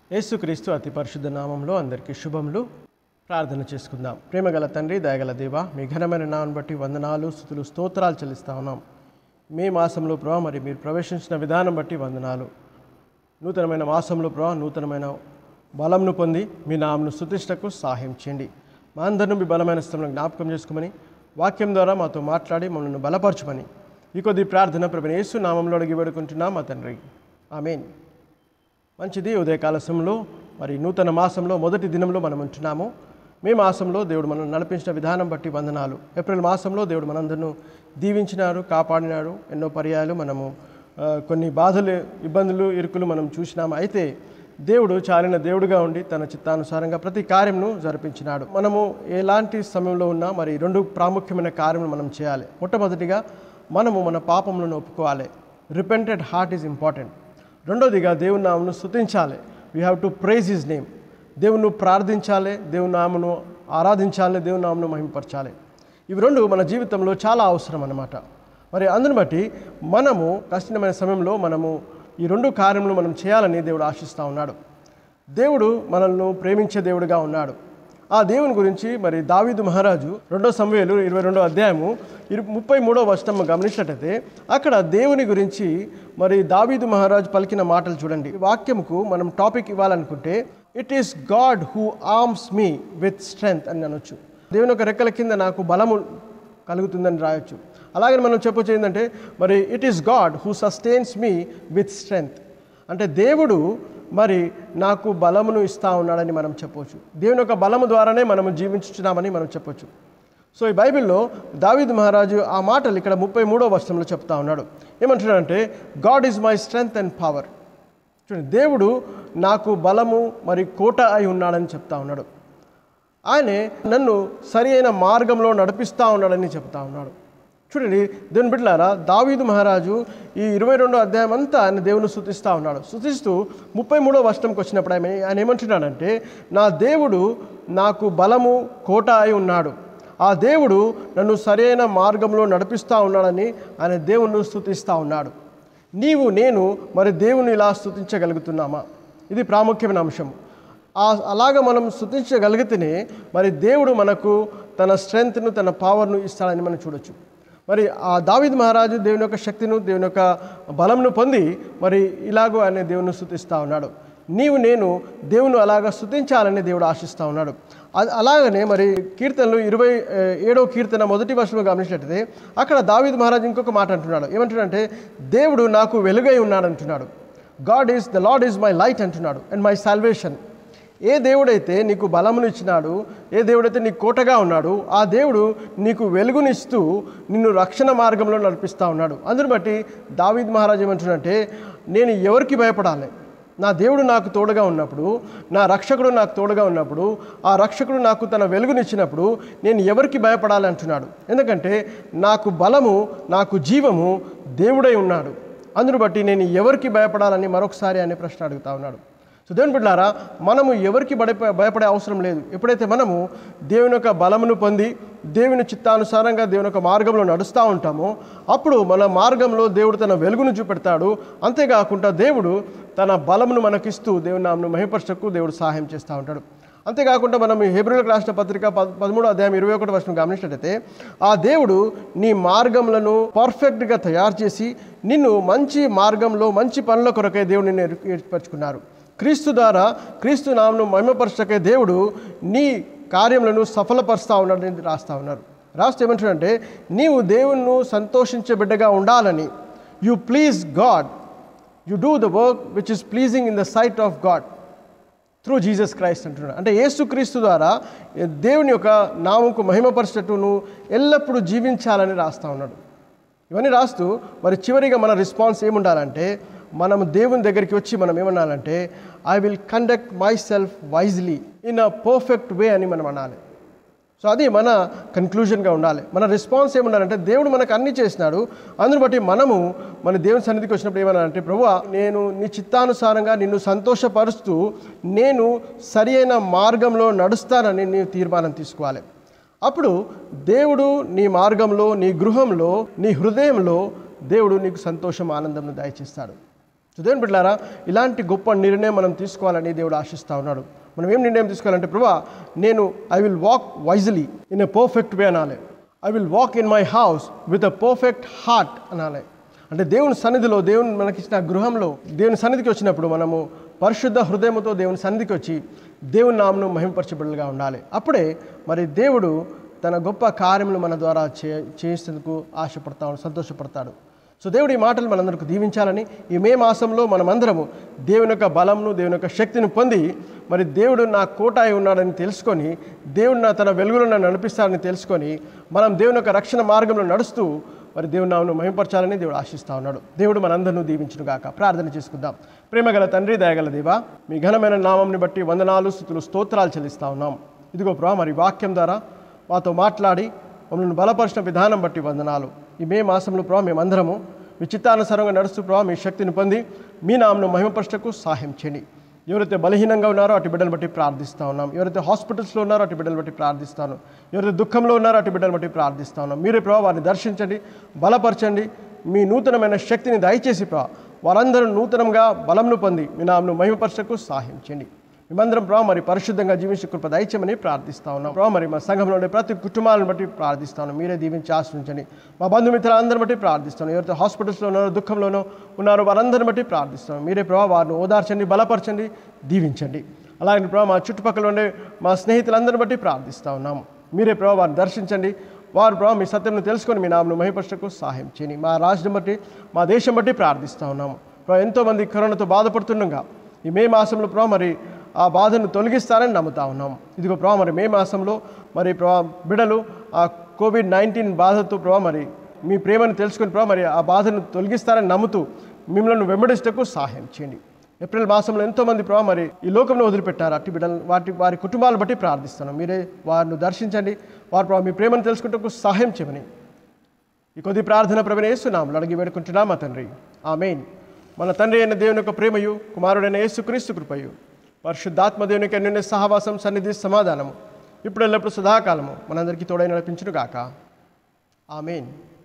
యేసుక్రీస్తు అతి పరిశుద్ధ నామంలో అందరికీ శుభములు ప్రార్థన చేసుకుందాం ప్రేమగల తండ్రి దయగల దేవ మీ ఘనమైన నామను బట్టి వందనాలు స్థుతులు స్తోత్రాలు చెల్లిస్తా ఉన్నాం మే మాసంలో ప్రభావ మరి మీరు ప్రవేశించిన విధానం బట్టి వందనాలు నూతనమైన మాసంలో ప్రభావ నూతనమైన బలంను పొంది మీ నామను స్థుతిష్టకు సహాయం చేయండి మా అందరిని మీ బలమైన స్థలంలో జ్ఞాపకం చేసుకోమని వాక్యం ద్వారా మాతో మాట్లాడి మమ్మల్ని బలపరచమని ఈ కొద్ది ప్రార్థన ప్రభు యేసు నామంలో అడిగి వేడుకుంటున్నాం మా తండ్రి ఆమెన్ మంచిది ఉదయకాల సమయంలో మరి నూతన మాసంలో మొదటి దినంలో మనం ఉంటున్నాము మే మాసంలో దేవుడు మనం నడిపించిన విధానం బట్టి వందనాలు ఏప్రిల్ మాసంలో దేవుడు మనందరిను దీవించినారు కాపాడినారు ఎన్నో పర్యాయాలు మనము ఆ, కొన్ని బాధలు ఇబ్బందులు ఇరుకులు మనం చూసినాము అయితే దేవుడు చాలిన దేవుడుగా ఉండి తన చిత్తానుసారంగా ప్రతి కార్యంను జరిపించినాడు మనము ఎలాంటి సమయంలో ఉన్నా మరి రెండు ప్రాముఖ్యమైన కార్యములు మనం చేయాలి మొట్టమొదటిగా మనము మన పాపములను ఒప్పుకోవాలి రిపెంటెడ్ హార్ట్ ఈజ్ ఇంపార్టెంట్ రెండోదిగా దేవుని నామను స్తుతించాలి we have to praise his name దేవుని ప్రార్థించాలి దేవుని నామను ఆరాధించాలి దేవుని నామను మహింపరచాలి ఇవి రెండు మన జీవితంలో చాలా అవసరం అన్నమాట మరి అందుని బట్టి మనము కఠినమైన సమయంలో మనము ఈ రెండు కార్యములు మనం చేయాలని దేవుడు ఆశిస్తూ ఉన్నాడు దేవుడు మనల్ని ప్రేమించే దేవుడుగా ఉన్నాడు ఆ దేవుని గురించి మరి దావీదు మహారాజు రెండో సమయాలు ఇరవై రెండో అధ్యాయము ఇరు ముప్పై మూడో వర్షం గమనించినట్టయితే అక్కడ దేవుని గురించి మరి దావీదు మహారాజు పలికిన మాటలు చూడండి ఈ వాక్యంకు మనం టాపిక్ ఇవ్వాలనుకుంటే it is God who arms me with strength అని అనొచ్చు దేవుని యొక్క రెక్కల కింద నాకు బలము కలుగుతుందని రాయొచ్చు అలాగే మనం చెప్పొచ్చు ఏంటంటే మరి it is God who sustains me with strength అంటే దేవుడు మరి నాకు బలమును ఇస్తా ఉన్నాడని మనం చెప్పొచ్చు దేవుని యొక్క బలము ద్వారానే మనము జీవించుతున్నామని మనం చెప్పొచ్చు సో ఈ బైబిల్లో దావీద్ మహారాజు ఆ మాటలు ఇక్కడ ముప్పై మూడో వర్షంలో చెప్తా ఉన్నాడు ఏమంటున్నాడంటే God is my strength and power చూడండి దేవుడు నాకు బలము మరి కోట అయి ఉన్నాడని చెప్తా ఉన్నాడు ఆయనే నన్ను సరి అయిన మార్గంలో నడిపిస్తూ ఉన్నాడని చెప్తా ఉన్నాడు చూడండి దేవుని బిడ్డలారా దావీదు మహారాజు ఈ ఇరవై రెండో అధ్యాయం అంతా ఆయన దేవుని స్థుతిస్తూ ఉన్నాడు స్థుతిస్తూ ముప్పై మూడో వర్షంకి వచ్చినప్పుడు ఆయన ఆయన ఏమంటున్నాడంటే నా దేవుడు నాకు బలము కోట అయి ఉన్నాడు ఆ దేవుడు నన్ను సరైన మార్గంలో నడిపిస్తూ ఉన్నాడని ఆయన దేవుణ్ణి స్థుతిస్తూ ఉన్నాడు నీవు నేను మరి దేవుని ఇలా స్థుతించగలుగుతున్నామా ఇది ప్రాముఖ్యమైన అంశం ఆ అలాగ మనం స్థుతించగలిగితేనే మరి దేవుడు మనకు తన స్ట్రెంగ్త్ను తన పవర్ను ఇస్తాడని మనం చూడొచ్చు మరి ఆ దావిద్ మహారాజు దేవుని యొక్క శక్తిను దేవుని యొక్క బలంను పొంది మరి ఇలాగో ఆయన దేవుని స్థుతిస్తూ ఉన్నాడు నీవు నేను దేవుని అలాగా స్థుతించాలని దేవుడు ఆశిస్తూ ఉన్నాడు అది అలాగనే మరి కీర్తనలు ఇరవై ఏ, ఏడో కీర్తన మొదటి వర్షంలో గమనించినట్టయితే అక్కడ దావీద్ మహారాజు ఇంకొక మాట అంటున్నాడు ఏమంటున్నాడంటే దేవుడు నాకు వెలుగై ఉన్నాడు అంటున్నాడు God is the lord is my light అంటున్నాడు అండ్ మై సాల్వేషన్ ఏ దేవుడైతే నీకు బలమును ఇచ్చినాడు ఏ దేవుడైతే నీకు కోటగా ఉన్నాడు ఆ దేవుడు నీకు వెలుగునిస్తూ నిన్ను రక్షణ మార్గంలో నడిపిస్తూ ఉన్నాడు అందుని బట్టి దావీద్ మహారాజు ఏమంటున్నాడంటే నేను ఎవరికి భయపడాలి నా దేవుడు నాకు తోడుగా ఉన్నప్పుడు నా రక్షకుడు నాకు తోడుగా ఉన్నప్పుడు ఆ రక్షకుడు నాకు తన వెలుగునిచ్చినప్పుడు నేను ఎవరికి భయపడాలి అంటున్నాడు ఎందుకంటే నాకు బలము నాకు జీవము దేవుడై ఉన్నాడు అందును బట్టి నేను ఎవరికి భయపడాలని మరొకసారి అనే ప్రశ్న అడుగుతా ఉన్నాడు సో దేవుని బిడ్డారా మనము ఎవరికి భయ భయపడే అవసరం లేదు ఎప్పుడైతే మనము దేవుని యొక్క బలమును పొంది దేవుని చిత్తానుసారంగా దేవుని యొక్క మార్గంలో నడుస్తూ ఉంటామో అప్పుడు మన మార్గంలో దేవుడు తన వెలుగును చూపెడతాడు అంతేకాకుండా దేవుడు తన బలమును మనకిస్తూ దేవుని నామను మహిపరచకు దేవుడు సహాయం చేస్తూ ఉంటాడు అంతేకాకుండా మనం ఈ హెబ్రిలకు రాసిన పత్రిక పద్ పదమూడో అధ్యాయం ఇరవై ఒకటి వర్షం గమనించినట్టయితే ఆ దేవుడు నీ మార్గములను పర్ఫెక్ట్గా తయారు చేసి నిన్ను మంచి మార్గంలో మంచి పనుల కొరకై దేవుడు నిన్ను ఏర్ప- ఏర్పరచుకున్నారు క్రీస్తు ద్వారా క్రీస్తు నామను మహిమపరచకే దేవుడు నీ కార్యములను సఫలపరుస్తూ ఉన్నాడని రాస్తా ఉన్నారు రాస్తే ఏమంటాడంటే నీవు దేవుణ్ణి సంతోషించే బిడ్డగా ఉండాలని you please God you do the work which is pleasing in the sight of God through Jesus Christ అంటున్నాడు అంటే యేసుక్రీస్తు ద్వారా దేవుని యొక్క నామంకు మహిమపరచటట్టు నువ్వు ఎల్లప్పుడూ జీవించాలని రాస్తా ఉన్నాడు ఇవన్నీ రాస్తూ మరి చివరిగా మన రెస్పాన్స్ ఏముండాలంటే మనం దేవుని దగ్గరికి వచ్చి మనం ఏమనాలంటే I will conduct myself wisely in a perfect way అని మనం అనాలి సో అది మన కన్క్లూజన్గా ఉండాలి మన రెస్పాన్స్ ఏముండాలంటే దేవుడు మనకు అన్ని చేసినాడు అందుని బట్టి మనము మన దేవుని సన్నిధికి వచ్చినప్పుడు ఏమన్నానంటే ప్రభువా నేను నీ చిత్తానుసారంగా నిన్ను సంతోషపరుస్తూ నేను సరి అయిన మార్గంలో నడుస్తానని నీ తీర్మానం తీసుకోవాలి అప్పుడు దేవుడు నీ మార్గంలో నీ గృహంలో నీ హృదయంలో దేవుడు నీకు సంతోషం ఆనందం దయచేస్తాడు సో దేవుని బిడ్డారా ఇలాంటి గొప్ప నిర్ణయం మనం తీసుకోవాలని దేవుడు ఆశిస్తూ ఉన్నాడు మనం ఏం నిర్ణయం తీసుకోవాలంటే ప్రభా నేను I will walk wisely in a perfect way అనాలి I will walk in my house with a perfect heart అనాలి అంటే దేవుని సన్నిధిలో దేవుని మనకిచ్చిన గృహంలో దేవుని సన్నిధికి వచ్చినప్పుడు మనము పరిశుద్ధ హృదయంతో దేవుని సన్నిధికి వచ్చి దేవుని నామను మహింపరచబడులుగా ఉండాలి అప్పుడే మరి దేవుడు తన గొప్ప కార్యములు మన ద్వారా చే చేసేందుకు ఆశపడతాడు సంతోషపడతాడు సో దేవుడి ఈ మాటలు మనందరికి దీవించాలని ఈ మే మాసంలో మనమందరము దేవుని యొక్క బలంను దేవుని యొక్క శక్తిని పొంది మరి దేవుడు నా కోటాయి ఉన్నాడని తెలుసుకొని దేవుడు నా తన వెలుగులో నన్ను నడిపిస్తాడని తెలుసుకొని మనం దేవుని యొక్క రక్షణ మార్గంలో నడుస్తూ మరి దేవుని నామను మహింపరచాలని దేవుడు ఆశిస్తా ఉన్నాడు దేవుడు మనందరినూ దీవించును గాక ప్రార్థన చేసుకుందాం ప్రేమగల తండ్రి దయగల దేవా మీ ఘనమైన నామంని బట్టి వందనాలు స్థుతులు స్తోత్రాలు చెల్లిస్తా ఉన్నాం ఇదిగో ప్రా మరి వాక్యం ద్వారా మాతో మాట్లాడి మమ్మల్ని బలపరిచిన విధానం బట్టి వందనాలు ఈ మే మాసంలో ప్రభావ మేమందరము మీ చిత్తానుసారంగా నడుస్తూ ప్రభావ మీ శక్తిని పొంది మీ నామను మహిమపరచకు సహాయం చేయండి ఎవరైతే బలహీనంగా ఉన్నారో అటు బిడ్డలు బట్టి ప్రార్థిస్తా ఉన్నాం ఎవరైతే హాస్పిటల్స్లో ఉన్నారో అటు బిడ్డలు బట్టి ప్రార్థిస్తాను ఎవరైతే దుఃఖంలో ఉన్నారో అటు బిడ్డలు బట్టి ప్రార్థిస్తా ఉన్నాం మీరే ప్రభావ వారిని దర్శించండి బలపరచండి మీ నూతనమైన శక్తిని దయచేసి ప్రభావ వారందరూ నూతనంగా బలంను పొంది మీ నామను మహిమపరచకు సహాయం చేయండి మేమందరం ప్రభావ మరి పరిశుద్ధంగా జీవించే కృప దయచేయమని ప్రార్థిస్తా ఉన్నాం ప్రభావ మరి మా సంఘంలో ఉండే ప్రతి కుటుంబాలను బట్టి ప్రార్థిస్తాను మీరే దీవించి ఆశ్రయించండి మా బంధుమిత్రులందరిని బట్టి ప్రార్థిస్తాను ఎవరైతే హాస్పిటల్స్లో ఉన్నారో దుఃఖంలోనో ఉన్నారో వారందరిని బట్టి ప్రార్థిస్తాను మీరే ప్రభావ వారిని ఓదార్చండి బలపరచండి దీవించండి అలాగే ప్రభావ మా చుట్టుపక్కల ఉండే మా స్నేహితులందరిని బట్టి ప్రార్థిస్తా ఉన్నాము మీరే ప్రభావ వారిని దర్శించండి వారు ప్రభావ మీ సత్యంను తెలుసుకొని మీ నామను మహిపరచకు సహాయం చేయండి మా రాష్ట్రం బట్టి మా దేశం బట్టి ప్రార్థిస్తూ ఉన్నాము ప్రభావ ఎంతోమంది కరోనాతో బాధపడుతుండగా ఈ మే మాసంలో ప్రభావ మరి ఆ బాధను తొలగిస్తారని నమ్ముతా ఉన్నాం ఇదిగో ప్రభావ మరి మే మాసంలో మరి ప్రభావ బిడలు ఆ కోవిడ్ నైన్టీన్ బాధతో ప్రభావ మరి మీ ప్రేమను తెలుసుకుని ప్రభావ మరి ఆ బాధను తొలగిస్తారని నమ్ముతూ మిమ్మల్ని వెంబడిస్తకు సహాయం చేయండి ఏప్రిల్ మాసంలో ఎంతోమంది ప్రభావ మరి ఈ లోకంలో వదిలిపెట్టారు అట్టి బిడ్డలు వాటి వారి కుటుంబాలను బట్టి ప్రార్థిస్తాను మీరే వారిని దర్శించండి వారి ప్రభావ మీ ప్రేమను తెలుసుకుంటూ సహాయం చేయమని ఈ కొద్ది ప్రార్థన ప్రవీణ యేసునామలు అడిగి వేడుకుంటున్నా మా తండ్రి ఆమెన్ మన తండ్రి అయిన దేవుని యొక్క ప్రేమయు కుమారుడైన యేసుక్రీస్తు కృపయు పరిశుద్ధాత్మ దేవుని యొక్క అన్యోన్య సహవాసం సన్నిధి సమాధానము ఇప్పుడు ఎల్లప్పుడు సదాకాలము మనందరికీ తోడై నడిపించును గాక ఆమెన్